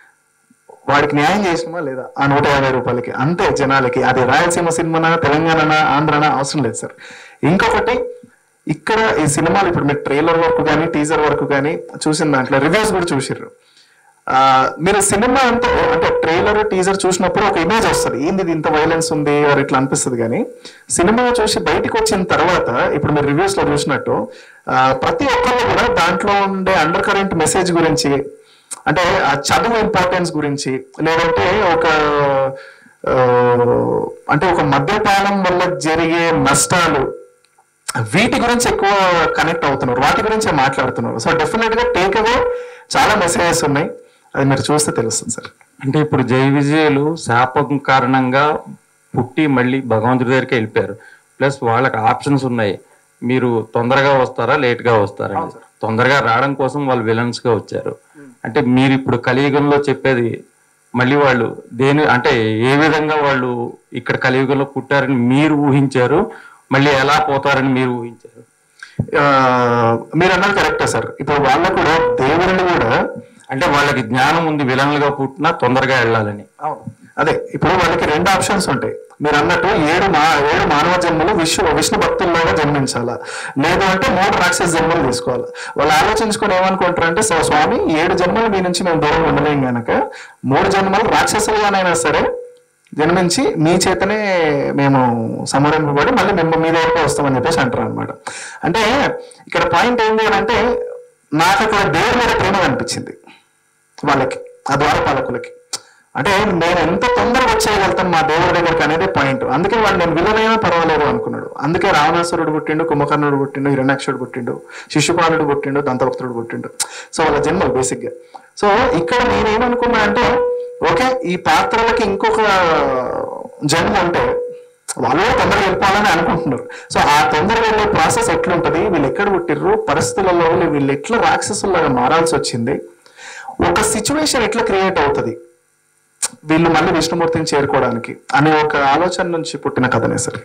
వాడికి న్యాయం చేసినమా లేదా ఆ నూట యాభై రూపాయలకి అంతే జనాలకి అది రాయలసీమ సినిమానా తెలంగాణనా ఆంధ్రనా అవసరం లేదు సార్ ఇంకొకటి ఇక్కడ ఈ సినిమాలు ఇప్పుడు మీరు ట్రైలర్ వరకు కానీ టీజర్ వరకు కానీ చూసిన దాంట్లో రివ్యూస్ కూడా చూసిర్రు ఆ, మీరు సినిమా అంతా అంటే ట్రైలర్ టీజర్ చూసినప్పుడు ఒక ఇమేజ్ వస్తుంది ఏంది ఇది ఇంత వైలెన్స్ ఉంది వారు ఇట్లా అనిపిస్తుంది కానీ సినిమా చూసి బయటికి వచ్చిన తర్వాత ఇప్పుడు మీరు రివ్యూస్ లో చూసినట్టు ఆ, ప్రతి ఒక్కళ్ళు కూడా దాంట్లో ఉండే అండర్ కరెంట్ మెసేజ్ గురించి అంటే ఆ చదువు ఇంపార్టెన్స్ గురించి లేదంటే ఒక ఆ, అంటే ఒక మద్యపానం వల్ల జరిగే నష్టాలు వీటి గురించి ఎక్కువ కనెక్ట్ అవుతున్నారు వాటి గురించే మాట్లాడుతున్నారు సో డెఫినెట్ గా టేక్ అవే చాలా మెసేజెస్ ఉన్నాయి అది మీరు చూస్తే తెలుస్తుంది సార్ అంటే ఇప్పుడు జై విజయులు శాపం కారణంగా పుట్టి మళ్ళీ భగవంతుడి దగ్గరికి వెళ్ళిపోయారు ప్లస్ వాళ్ళకి ఆప్షన్స్ ఉన్నాయి మీరు తొందరగా వస్తారా లేట్ గా వస్తారా తొందరగా రావడం కోసం వాళ్ళు విలన్స్ గా వచ్చారు అంటే మీరు ఇప్పుడు కలియుగంలో చెప్పేది మళ్ళీ వాళ్ళు దేని అంటే ఏ విధంగా వాళ్ళు ఇక్కడ కలియుగంలో పుట్టారని మీరు ఊహించారు మళ్ళీ ఎలా పోతారని మీరు ఊహించారు ఆ, మీరు అన్నది కరెక్టే సార్ ఇప్పుడు వాళ్ళకు కూడా దేవుడిని కూడా అంటే వాళ్ళకి జ్ఞానం ఉంది విలన్లుగా పుట్టినా తొందరగా వెళ్ళాలని అదే ఇప్పుడు వాళ్ళకి రెండు ఆప్షన్స్ ఉంటాయి మీరు అన్నట్టు ఏడు మా ఏడు మానవ జన్మలు విష్ణు విష్ణు భక్తుల్లాగా జన్మించాలా లేదు అంటే మూడు రాక్షస జన్మలు తీసుకోవాలి వాళ్ళు ఆలోచించుకొని ఏమనుకుంటారు అంటే "సో స్వామి ఏడు జన్మలు మీ నుంచి మేము దూరం ఉండలేం గనక మూడు జన్మలు రాక్షసులుగానైనా సరే జన్మించి మీ చేతనే మేము సమరింపబడి మళ్ళీ మేము మీ దగ్గరకు వస్తామని చెప్పేసి అంటారు అనమాట అంటే ఇక్కడ పాయింట్ ఏంటి అని అంటే నాకు అక్కడ దేవుడి మీద ప్రేమ అనిపించింది వాళ్ళకి ఆ ద్వారపాలకులకి అంటే నేను ఎంత తొందరగా వచ్చేయగలుగుతాను మా దేవుడి దగ్గరికి అనేది పాయింట్ అందుకే వాడు నేను విలనైనా పర్వాలేదు అనుకున్నాడు అందుకే రావణాసురుడు పుట్టిండు కుంభకర్ణుడు పుట్టిండు హిరణ్యాక్షుడు పుట్టిండు శిశుపాలుడు పుట్టిండు దంతభక్తుడు పుట్టిండు సో వాళ్ళ జన్మలు బేసిక్ గా సో ఇక్కడ నేనేమనుకున్నా అంటే ఓకే ఈ పాత్రలకి ఇంకొక జన్మ ఉంటే వాళ్ళు కూడా తొందరగా వెళ్ళిపోవాలని అనుకుంటున్నారు సో ఆ తొందరగా వెళ్ళే ప్రాసెస్ ఎట్లుంటది వీళ్ళు ఎక్కడ పుట్టిర్రు పరిస్థితులలో వీళ్ళు- వీళ్ళు ఎట్లా రాక్షసుల్లాగా మారాల్సి వచ్చింది ఒక సిచ్యువేషన్ ఎట్లా క్రియేట్ అవుతుంది వీళ్ళు మళ్ళీ విష్ణుమూర్తిని చేరుకోవడానికి అనే ఒక ఆలోచన నుంచి పుట్టిన కథనే సార్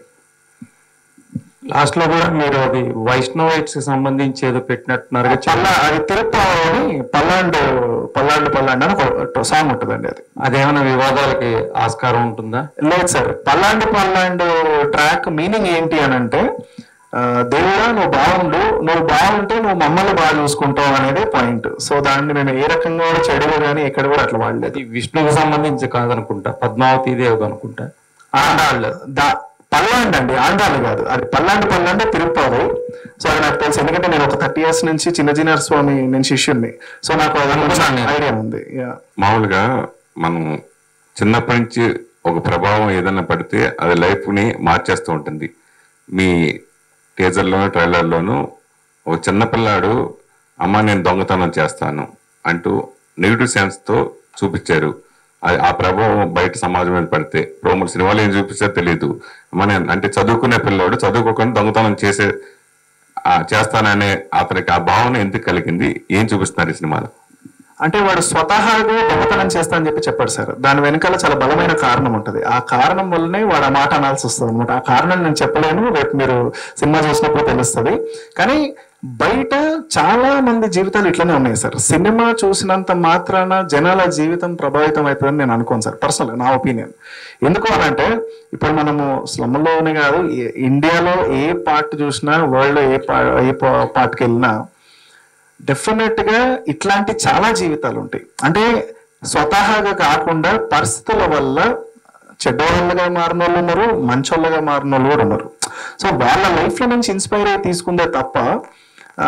లాస్ట్ లో కూడా మీరు అది వైష్ణవైట్స్ కి సంబంధించి ఏదో పెట్టినట్టున్నారు పల్లా అది తిరుపతి అని పల్లాండు పల్లాండు పల్లాండు అని ఒక సాంగ్ ఉంటుందండి అది అదేమైనా వివాదాలకి ఆస్కారం ఉంటుందా లేదు సార్ పల్లాండు పల్లాండు ట్రాక్ మీనింగ్ ఏంటి అని అంటే ఆ, దేవుడా నువ్వు బాగుండు నువ్వు బాగుంటే నువ్వు మమ్మల్ని బాగా చూసుకుంటావు అనేది పాయింట్ సో దాన్ని నేను ఏ రకంగా కూడా చెడుగా కానీ ఎక్కడ కూడా అట్లా వాడలేదు అది విష్ణువుకి సంబంధించి కాదనుకుంటా పద్మావతి దేవి అనుకుంటా ఆండాళ్ళు దా పల్లాండ్ అండి ఆంధ్రాలు కాదు అది పల్లాండు పల్లాండే తిరుపతి సో అది నాకు తెలుసు ఎందుకంటే నేను ఒక థర్టీ ఇయర్స్ నుంచి చిన్నజీనర్ స్వామి నేను శిష్యుడిని సో నాకు అది అనుకున్నాను నేను. ఐడియా ఉంది Yeah. మామూలుగా మనం చిన్నప్పటి నుంచి ఒక ప్రభావం ఏదైనా పడితే అది లైఫ్ ని మార్చేస్తూ ఉంటుంది మీ టీజర్లోను ట్రైలర్లోను ఒక చిన్నపిల్లాడు అమ్మ నేను దొంగతనం చేస్తాను అంటూ నెగిటివ్ సెన్స్ తో చూపించారు అది ఆ ప్రభావం బయట సమాజం మీద పడితే ప్రోమో సినిమాలో ఏం చూపిస్తారో తెలియదు అమ్మ నేను అంటే చదువుకునే పిల్లోడు చదువుకోకుండా దొంగతనం చేసే ఆ చేస్తాననే అతనికి ఆ భావన ఎందుకు కలిగింది ఏం చూపిస్తున్నారు ఈ సినిమాలో అంటే వాడు స్వతహాగా దొంగతనం చేస్తా అని చెప్పి చెప్పాడు సార్ దాని వెనకాల చాలా బలమైన కారణం ఉంటది ఆ కారణం వల్లనే వాడు ఆ మాట అనాల్సి వస్తుంది అనమాట ఆ కారణం నేను చెప్పలేను రేపు మీరు సినిమా చూసినప్పుడు తెలుస్తుంది కానీ బయట చాలా మంది జీవితాలు ఇట్లనే ఉన్నాయి సార్ సినిమా చూసినంత మాత్రాన జనాల జీవితం ప్రభావితం అవుతుందని నేను అనుకోను సార్ పర్సనల్ నా ఒపీనియన్ ఎందుకు అని అంటే ఇప్పుడు మనము స్లమ్లోనే కాదు ఏ- ఇండియాలో ఏ పార్ట్ చూసినా వరల్డ్ ఏ పా ఏ పార్ట్కి వెళ్ళినా డెఫినెట్ గా ఇట్లాంటి చాలా జీవితాలు ఉంటాయి అంటే స్వతహాగా కాకుండా పరిస్థితుల వల్ల చెడ్డవాళ్ళగా మారిన వాళ్ళు ఉన్నారు మంచోళ్ళగా మారిన వాళ్ళు కూడా ఉన్నారు సో వాళ్ళ లైఫ్ లో నుంచి ఇన్స్పైర్ అయ్యి తీసుకుందే తప్ప ఆ,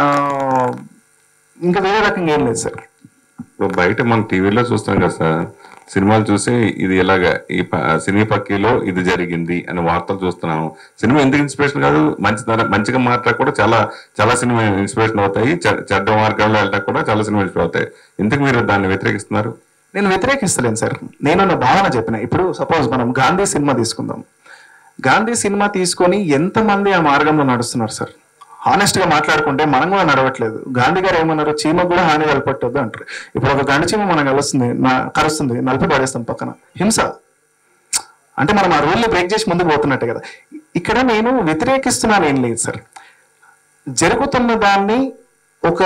ఇంకా వేరే రకంగా ఏం లేదు సార్ ఇప్పుడు బయట మనం టీవీలో చూస్తాం కదా సార్ సినిమాలు చూసి ఇది ఇలాగా ఈ ప- సినీ పక్కీలో ఇది జరిగింది అని వార్తలు చూస్తున్నాము సినిమా ఎందుకు ఇన్స్పిరేషన్ కాదు మంచి దాని- మంచిగా మాట్లాడ కూడా చాలా చాలా సినిమా ఇన్స్పిరేషన్ అవుతాయి చె- చెడ్డ మార్గంలో వెళ్ళడానికి కూడా చాలా సినిమా ఇన్స్పైర్ అవుతాయి ఎందుకు మీరు దాన్ని వ్యతిరేకిస్తున్నారు నేను వ్యతిరేకిస్తలేను సార్ నేను నా భావన చెప్పిన ఇప్పుడు సపోజ్ మనం గాంధీ సినిమా తీసుకుందాం గాంధీ సినిమా తీసుకొని ఎంతమంది ఆ మార్గంలో నడుస్తున్నారు సార్ హానెస్ట్ గా మాట్లాడుకుంటే మనం కూడా నడవట్లేదు గాంధీ గారు ఏమన్నారు చీమకు కూడా హాని తలపట్టొద్దు అంటారు ఇప్పుడు ఒక గండి చీమ మనం కలుస్తుంది నా- కలుస్తుంది నలిపి పడేస్తాం పక్కన హింస అంటే మనం ఆ రూల్ని బ్రేక్ చేసి ముందుకు పోతున్నట్టే కదా ఇక్కడ నేను వ్యతిరేకిస్తున్నాను ఏం లేదు సార్ జరుగుతున్న దాన్ని ఒక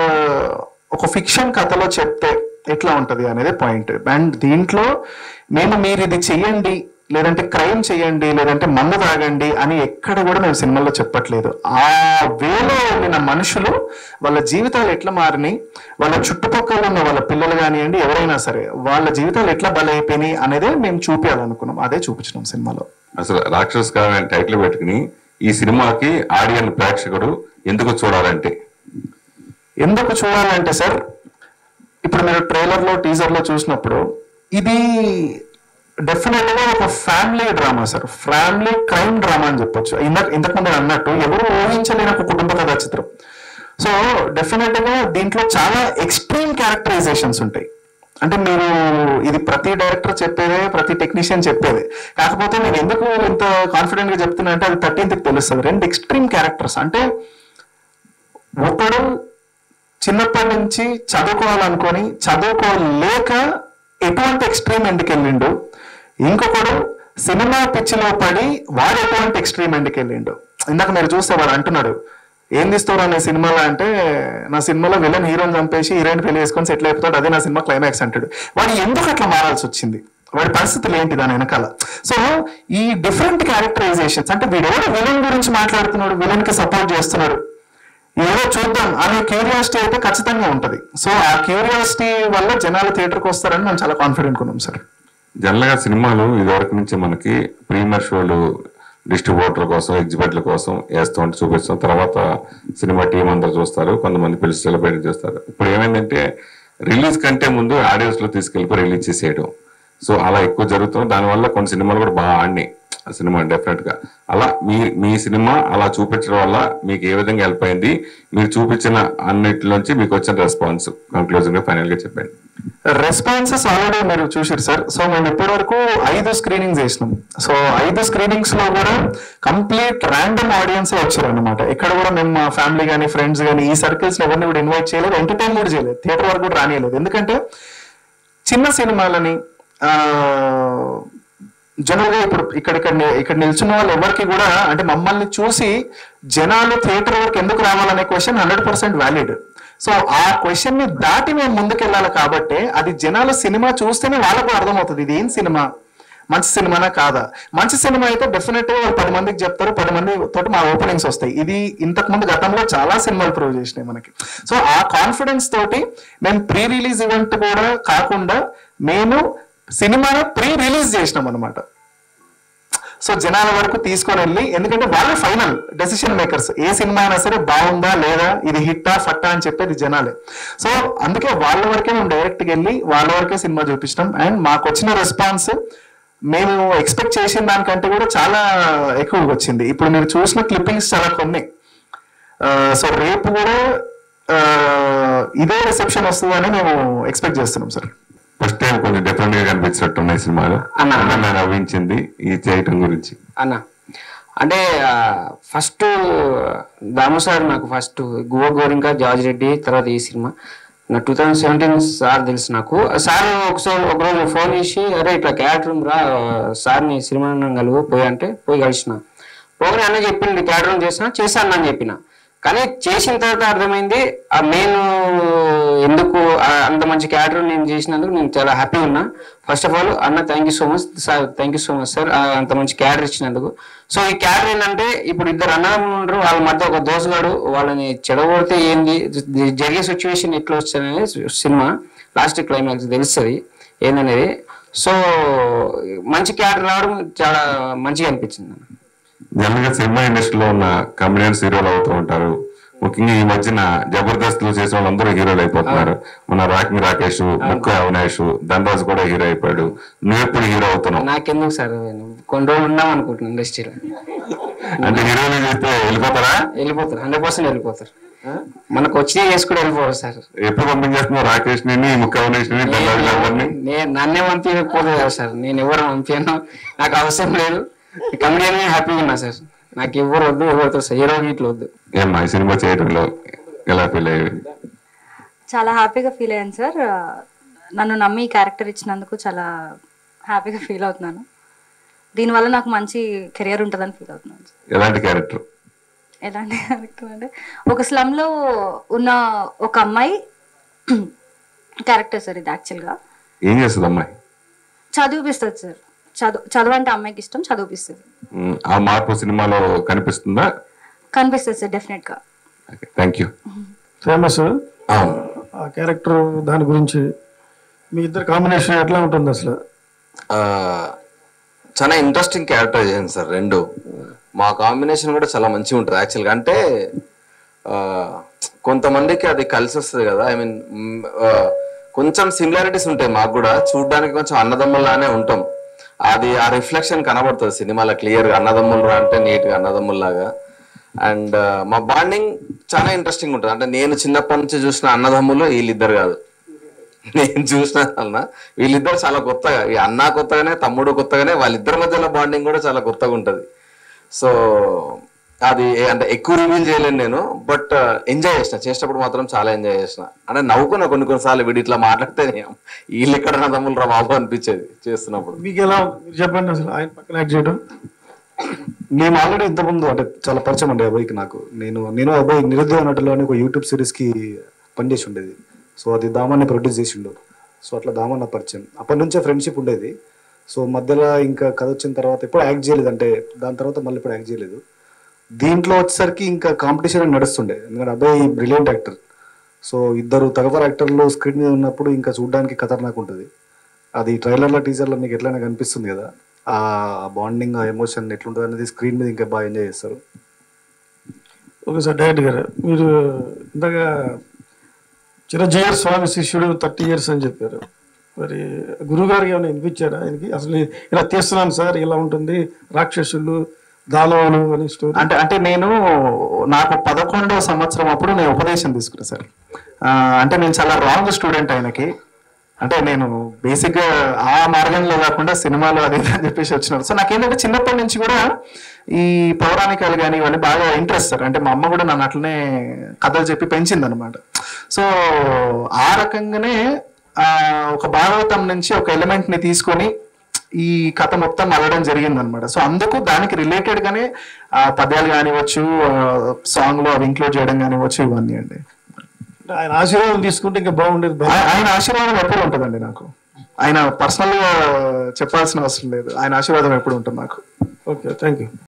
ఒక ఫిక్షన్ కథలో చెప్తే ఎట్లా ఉంటది అనేది పాయింట్ అండ్ దీంట్లో మేము మీరు ఇది చెయ్యండి లేదంటే క్రైమ్ చేయండి లేదంటే మందు తాగండి అని ఎక్కడ కూడా మేము సినిమాల్లో చెప్పట్లేదు ఆ వేలో వెళ్ళిన మనుషులు వాళ్ళ జీవితాలు ఎట్లా మారినాయి వాళ్ళ చుట్టుపక్కల ఉన్న వాళ్ళ పిల్లలు కానివ్వండి ఎవరైనా సరే వాళ్ళ జీవితాలు ఎట్లా బలైపోయినాయి అనేదే మేము చూపించాలనుకున్నాం అదే చూపించినాం సినిమాలో అసలు రాక్షస్ కావ్య టైటిల్ పెట్టుకుని ఈ సినిమాకి ఆడియన్ ప్రేక్షకుడు ఎందుకు చూడాలంటే ఎందుకు చూడాలంటే సార్ ఇప్పుడు మీరు ట్రైలర్ లో టీజర్ లో చూసినప్పుడు ఇది డెఫినెట్ గా ఒక family drama sir family crime drama అని చెప్పొచ్చు ఇంతకు ఇంతకుముందు నేను అన్నట్టు ఎవరు ఊహించలేని ఒక కుటుంబ కథా చిత్రం సో డెఫినెట్ గా దీంట్లో చాలా ఎక్స్ట్రీమ్ క్యారెక్టరైజేషన్స్ ఉంటాయి అంటే మీరు ఇది ప్రతి డైరెక్టర్ చెప్పేదే ప్రతి టెక్నీషియన్ చెప్పేదే కాకపోతే నేను ఎందుకు ఇంత కాన్ఫిడెంట్ గా చెప్తున్నా అంటే అది థర్టీన్త్ తెలుస్తుంది రెండు ఎక్స్ట్రీమ్ క్యారెక్టర్స్ అంటే ఒకడు చిన్నప్పటి నుంచి చదువుకోవాలనుకొని చదువుకోలేక ఎటువంటి ఎక్స్ట్రీమ్ ఎండ్కి వెళ్ళిండు ఇంకొకడు సినిమా పిచ్చిలో పడి వాడు ఎటువంటి ఎక్స్ట్రీమ్ ఎండ్కి వెళ్ళిండు ఇందాక మీరు చూస్తే వాడు అంటున్నాడు ఏం తీస్తారు అనే సినిమాలో అంటే నా సినిమాలో విలన్ హీరోని చంపేసి హీరోయిన్ పెళ్లి చేసుకొని సెటిల్ అయిపోతాడు అదే నా సినిమా క్లైమాక్స్ అంటాడు వాడు ఎందుకు అట్లా మారాల్సి వచ్చింది వాడి పరిస్థితులు ఏంటి దాని వెనకాల సో ఈ డిఫరెంట్ క్యారెక్టరైజేషన్స్ అంటే వీడు ఎవరు విలన్ గురించి మాట్లాడుతున్నాడు విలన్ కి సపోర్ట్ చేస్తున్నాడు ఏదో చూద్దాం అనే క్యూరియాసిటీ అయితే ఖచ్చితంగా ఉంటది సో ఆ క్యూరియాసిటీ వల్ల జనాలు థియేటర్కి వస్తారని మేము చాలా కాన్ఫిడెంట్ ఉన్నాం సార్ జనరల్ గా సినిమాలు ఇదివరకు నుంచి మనకి ప్రీమియర్ షోలు డిస్ట్రిబ్యూటర్ కోసం ఎగ్జిబిట్ల కోసం వేస్తూ ఉంటే చూపిస్తాం తర్వాత సినిమా టీం అందరు చూస్తారు కొంతమంది పిలిచి సెలబ్రేట్ చేస్తారు ఇప్పుడు ఏమైందంటే రిలీజ్ కంటే ముందు ఆడియన్స్ లో తీసుకెళ్ళిపోయి రిలీజ్ చేసేయడం సో అలా ఎక్కువ జరుగుతుంది దానివల్ల కొన్ని సినిమాలు కూడా బాగా ఆడినాయి ఆ సినిమా డెఫినెట్ గా అలా మీ మీ సినిమా అలా చూపించడం వల్ల మీకు ఏ విధంగా హెల్ప్ అయింది మీరు చూపించిన అన్నిటిలోంచి మీకు వచ్చిన రెస్పాన్స్ కంక్లూజన్ గా ఫైనల్ గా చెప్పండి రెస్పాన్సెస్ ఆల్రెడీ మీరు చూసారు సార్ సో మేము ఇప్పటి వరకు ఐదు స్క్రీనింగ్స్ చేసినాం సో ఐదు స్క్రీనింగ్స్ లో కూడా కంప్లీట్ ర్యాండమ్ ఆడియన్స్ వచ్చారు అనమాట ఇక్కడ కూడా మేము మా ఫ్యామిలీ కానీ ఫ్రెండ్స్ కానీ ఈ సర్కిల్స్ ఎవరిని కూడా ఇన్వైట్ చేయలేదు ఎంటర్టైన్ కూడా చేయలేదు థియేటర్ వరకు కూడా రానియలేదు ఎందుకంటే చిన్న సినిమాలని జనరల్ గా ఇప్పుడు ఇక్కడ ఇక్కడ ని- ఇక్కడ నిల్చున్న వాళ్ళు ఎవరికి కూడా అంటే మమ్మల్ని చూసి జనాలు థియేటర్ వరకు ఎందుకు రావాలనే question hundred percent valid so ఆ క్వశ్చన్ ని దాటి మేము ముందుకెళ్ళాలి కాబట్టి అది జనాలు సినిమా చూస్తేనే వాళ్ళకు అర్థమవుతుంది ఇది ఏం సినిమా మంచి సినిమానా కాదా మంచి సినిమా అయితే డెఫినెట్ గా వాళ్ళు పది మందికి చెప్తారు పది మంది తోటి మా ఓపెనింగ్స్ వస్తాయి ఇది ఇంతకు ముందు గతంలో చాలా సినిమాలు ప్రూవ్ చేసినాయి మనకి సో ఆ కాన్ఫిడెన్స్ తోటి మేము ప్రీ రిలీజ్ ఈవెంట్ కూడా కాకుండా మేము సినిమాని ప్రీ రిలీజ్ చేసినాం అనమాట సో జనాల వరకు తీసుకొని వెళ్ళి ఎందుకంటే వాళ్ళు ఫైనల్ డెసిషన్ మేకర్స్ ఏ సినిమా అయినా సరే బాగుందా లేదా ఇది హిట్టా ఫట్టా అని చెప్పేది జనాలే సో అందుకే వాళ్ళ వరకే మేము డైరెక్ట్గా వెళ్ళి వాళ్ళ వరకే సినిమా చూపించినాం అండ్ మాకు వచ్చిన రెస్పాన్స్ మేము ఎక్స్పెక్ట్ చేసిన దానికంటే కూడా చాలా ఎక్కువగా వచ్చింది ఇప్పుడు మీరు చూసిన క్లిప్పింగ్స్ చాలా కొన్ని సో రేపు కూడా ఆ, ఇదే రిసెప్షన్ వస్తుందని మేము ఎక్స్పెక్ట్ చేస్తున్నాం సార్ ఫస్ట్ టైం కొంచెం డిఫరెంట్ గా కనిపించినట్టు ఉన్నాయి సినిమాలు అన్న. నన్ను నవ్వించింది ఈ చేయటం గురించి అన్న అంటే ఫస్ట్ దాము సార్ నాకు ఫస్ట్ గువ గోరింక జార్జ్ రెడ్డి తర్వాత ఈ సినిమా నా టూ థౌజండ్ సెవెంటీన్ సార్ తెలుసు నాకు సార్ ఒకసారి ఒకరోజు ఫోన్ చేసి అరే ఇట్లా క్యాటర్ రా సార్ని సినిమా కలువు పోయి అంటే పోయి కలిసిన పోగానే అన్న చెప్పింది క్యాటర్ చేసిన చేశాను అని చెప్పిన కానీ చేసిన తర్వాత అర్థమైంది ఆ నేను ఎందుకు ఆ అంత మంచి క్యాటర్ నేను చేసినందుకు నేను చాలా హ్యాపీ ఉన్నా ఫస్ట్ ఆఫ్ ఆల్ అన్న thank you so much sir thank you so much sir అంత మంచి క్యాటర్ ఇచ్చినందుకు సో ఈ క్యాటర్ ఏంటంటే ఇప్పుడు ఇద్దరు అన్నదమ్ములు ఉండరు వాళ్ళ మధ్య ఒక దోసగాడు వాళ్ళని చెడగొడితే ఏంది జ- జరిగే సిచ్యువేషన్ ఎట్లా వచ్చారనేది సినిమా లాస్ట్ క్లైమాక్స్ తెలుస్తుంది ఏందనేది సో మంచి క్యాటర్ రావడం చాలా మంచిగా అనిపించింది అన్న జనరల్ గా సినిమా ఇండస్ట్రీలో ఉన్న కమెడియన్స్ హీరోలు అవుతూ ఉంటారు ముఖ్యంగా ఈ మధ్యన జబర్దస్త్ లో చేసే వాళ్ళందరూ హీరోలు అయిపోతున్నారు మన రాకింగ్ రాకేష్ ముక్కు అవినాష్ ధనరాజ్ కూడా హీరో అయిపోయాడు నువ్వు ఎప్పుడు హీరో అవుతున్నావు నాకెందుకు సార్ కొన్ని రోజులు ఉన్నాం అనుకుంటున్నాను ఇండస్ట్రీలో అంటే హీరోలు చేస్తే వెళ్ళిపోతారా వెళ్ళిపోతారు హండ్రెడ్ పర్సెంట్ వెళ్ళిపోతారు మనకు వచ్చి చేసుకుని వెళ్ళిపోరు సార్ ఎప్పుడు పంపించేస్తున్నావు రాకేష్ ని ముక్కు అవినాష్ ని ధనరాజ్ ఎవరిని నేను నన్నే పంపించకపోతే కదా సార్ నేను ఎవరు పంపాను నాకు అవసరం లేదు కమెడియన్ హ్యాపీగా ఉన్నా సార్ నాకు ఎవరు వద్దు ఎవరితో సార్ హీరో ఇట్లా వద్దు ఏమ్మా ఈ సినిమా చేయడంలో ఎలా ఫీల్ అయ్యేది చాలా హ్యాపీగా ఫీల్ అయ్యాను సార్ నన్ను నమ్మి క్యారెక్టర్ ఇచ్చినందుకు చాలా హ్యాపీగా ఫీల్ అవుతున్నాను దీనివల్ల నాకు మంచి కెరియర్ ఉంటుందని ఫీల్ అవుతున్నాను సార్. ఎలాంటి క్యారెక్టర్ ఎలాంటి క్యారెక్టర్ అంటే ఒక స్లమ్లో ఉన్న ఒక అమ్మాయి క్యారెక్టర్ సార్ ఇది యాక్చువల్గా ఏం చేస్తుంది అమ్మాయి చదివిపిస్తుంది సార్ చదువు చదువు అంటే అమ్మాయికి ఇష్టం చదివిపిస్తుంది ఉమ్, ఆ మార్పు సినిమాలో కనిపిస్తుందా కనిపిస్తుంది సార్ డెఫినెట్గా థ్యాంక్ యూ ఫేమస్ ఆ క్యారెక్టర్ దాని గురించి మీ ఇద్దరు కాంబినేషన్ ఎట్లా ఉంటుంది అసలు ఆ, చాలా ఇంట్రెస్టింగ్ క్యారెక్టరైజేషన్ సార్ రెండు మా కాంబినేషన్ కూడా చాలా మంచిగా ఉంటుంది యాక్చువల్గా అంటే ఆ, కొంతమందికి అది కలిసి వస్తుంది కదా ఐ మీన్ కొంచెం సిమిలారిటీస్ ఉంటాయి మాకు కూడా చూడడానికి కొంచెం అన్నదమ్ముల్లానే ఉంటాం అది ఆ రిఫ్లెక్షన్ కనబడుతుంది సినిమాలో క్లియర్ గా అన్నదమ్ములు అంటే నీట్ గా అన్నదమ్ముల్లాగా అండ్ మా బాండింగ్ చాలా ఇంట్రెస్టింగ్ ఉంటుంది అంటే నేను చిన్నప్పటి నుంచి చూసిన అన్నదమ్ములు వీళ్ళిద్దరు కాదు నేను చూసిన వలన వీళ్ళిద్దరు చాలా కొత్తగా ఈ అన్న కొత్తగానే తమ్ముడు కొత్తగానే వాళ్ళిద్దరి మధ్యలో బాండింగ్ కూడా చాలా కొత్తగా ఉంటది సో అది ఏ- అంటే ఎక్కువ రివీల్ చేయలేను నేను బట్ ఎంజాయ్ చేసిన చేసినప్పుడు మాత్రం చాలా ఎంజాయ్ చేసిన అంటే నవ్వుకున్నా కొన్ని కొన్నిసార్లు వీడు ఇట్లా మాట్లాడితే వీళ్ళు ఎక్కడ నా తమ్ములు రా బాబు అనిపించేది చేస్తున్నప్పుడు మీకు ఎలా మీరు చెప్పండి అసలు ఆయన పక్కన యాక్ట్ చేయడం మేము ఆల్రెడీ ఇంతకుముందు అంటే చాలా పరిచయం అండి అబ్బాయికి నాకు నేను నేను అబ్బాయి నిరుద్యోగ నటులు అని ఒక యూట్యూబ్ సిరీస్కి పనిచేసి ఉండేది సో అది దామాన్ని ప్రొడ్యూస్ చేసిండు సో అట్లా దామన్న పరిచయం అప్పటి నుంచే ఫ్రెండ్షిప్ ఉండేది సో మధ్యలో ఇంకా కథ వచ్చిన తర్వాత ఎప్పుడు యాక్ట్ చేయలేదు అంటే దాని తర్వాత మళ్ళీ ఇప్పుడు యాక్ట్ చేయలేదు దీంట్లో వచ్చేసరికి ఇంకా కాంపిటీషన్ నడుస్తుండే ఎందుకంటే అబ్బాయి బ్రిలియంట్ యాక్టర్ సో ఇద్దరు తగవర్ యాక్టర్లు స్క్రీన్ మీద ఉన్నప్పుడు ఇంకా చూడడానికి ఖతర్నాక్ ఉంటుంది అది ట్రైలర్లో టీజర్లో మీకు ఎట్లయినా కనిపిస్తుంది కదా ఆ బాండింగ్ ఆ ఎమోషన్ ఎట్లుంటుంది అనేది స్క్రీన్ మీద ఇంకా బాగా ఎంజాయ్ చేస్తారు ఓకే సార్ డైరెక్ట్ గారు మీరు ఇంతగా చిరంజీవి స్వామి శిష్యుడు థర్టీ ఇయర్స్ అని చెప్పారు మరి గురువు గారికి ఏమైనా వినిపించారా ఆయనకి అసలు ఇలా తీస్తున్నాను సార్ ఇలా ఉంటుంది రాక్షసులు దానవులు అని స్టోరీ అంటే అంటే నేను నాకు పదకొండవ సంవత్సరం అప్పుడు నేను ఉపదేశం తీసుకున్నా సార్ ఆ, అంటే నేను చాలా రాంగ్ స్టూడెంట్ ఆయనకి అంటే నేను బేసిక్ గా ఆ మార్గంలో కాకుండా సినిమాలు అది ఇది అని చెప్పేసి వచ్చినాడు సో నాకేంటంటే చిన్నప్పటి నుంచి కూడా ఈ పౌరాణికాలు కానీ ఇవన్నీ బాగా ఇంట్రెస్ట్ సార్ అంటే మా అమ్మ కూడా నన్ను అట్లనే కథలు చెప్పి పెంచింది అనమాట సో ఆ రకంగానే ఆ, ఒక భాగవతం నుంచి ఒక ఎలిమెంట్ ని తీసుకొని ఈ కథ మొత్తం అల్లడం జరిగింది అనమాట సో అందుకు దానికి రిలేటెడ్ గానే ఆ పద్యాలు కానివ్వచ్చు సాంగ్ లో అవి ఇంక్లూడ్ చేయడం కానివ్వచ్చు ఇవన్నీ అండి ఆయన ఆశీర్వాదం తీసుకుంటే ఇంకా బాగుండేది బాగా ఆయ- ఆయన ఆశీర్వాదం ఎప్పుడు ఉంటుందండి నాకు ఆయన పర్సనల్ గా చెప్పాల్సిన అవసరం లేదు ఆయన ఆశీర్వాదం ఎప్పుడు ఉంటుంది నాకు ఓకే థ్యాంక్ యూ